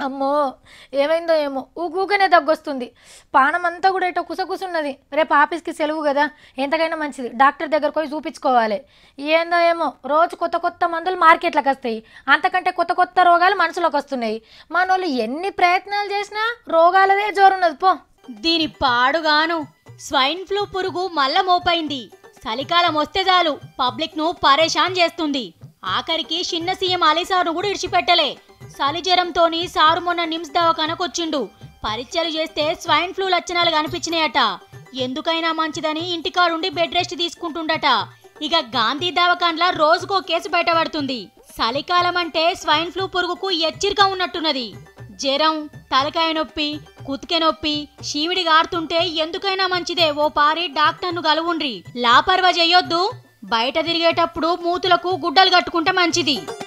అమ్మో ఏమైందో ఏమో ఊకూకనే దగ్గొస్తుంది పానం అంతా కూడా ఇటో కుసకుసున్నది రేపు ఆఫీస్కి సెలవు కదా ఎంతకైనా మంచిది డాక్టర్ దగ్గరకు పోయి చూపించుకోవాలి ఏందో ఏమో రోజు కొత్త కొత్త మందులు మార్కెట్లోకి వస్తాయి అంతకంటే కొత్త కొత్త రోగాలు మనసులోకి వస్తున్నాయి మన వాళ్ళు ఎన్ని ప్రయత్నాలు చేసినా రోగాలదే జోరున్నది పో దీని పాడుగాను స్వైన్ ఫ్లూ పురుగు మల్ల మోపైంది చలికాలం వస్తే చాలు పబ్లిక్ ను పరేషాన్ చేస్తుంది ఆఖరికి చిన్న సీఎం అలీసార్ను కూడా ఇడిచిపెట్టలే చలి జ్వరంతోని సారు మొన్న నిమ్స్ దవాఖానకొచ్చిండు పరీక్షలు చేస్తే స్వైన్ ఫ్లూ లక్షణాలు కనిపించినాయట ఎందుకైనా మంచిదని ఇంటికాడుండి బెడ్ రెస్ట్ తీసుకుంటుండట ఇక గాంధీ దవాఖాన్లా రోజుకో కేసు బయటపడుతుంది చలికాలం అంటే స్వైన్ ఫ్లూ పురుగుకు హెచ్చరిక ఉన్నట్టున్నది జ్వరం తలకాయ నొప్పి కుతికె నొప్పి శీవిడి గారుతుంటే ఎందుకైనా మంచిదే ఓ పారి డాక్టర్ను కలువుండ్రి లాపర్వా చెయ్యొద్దు బయట తిరిగేటప్పుడు మూతులకు గుడ్డలు కట్టుకుంటే మంచిది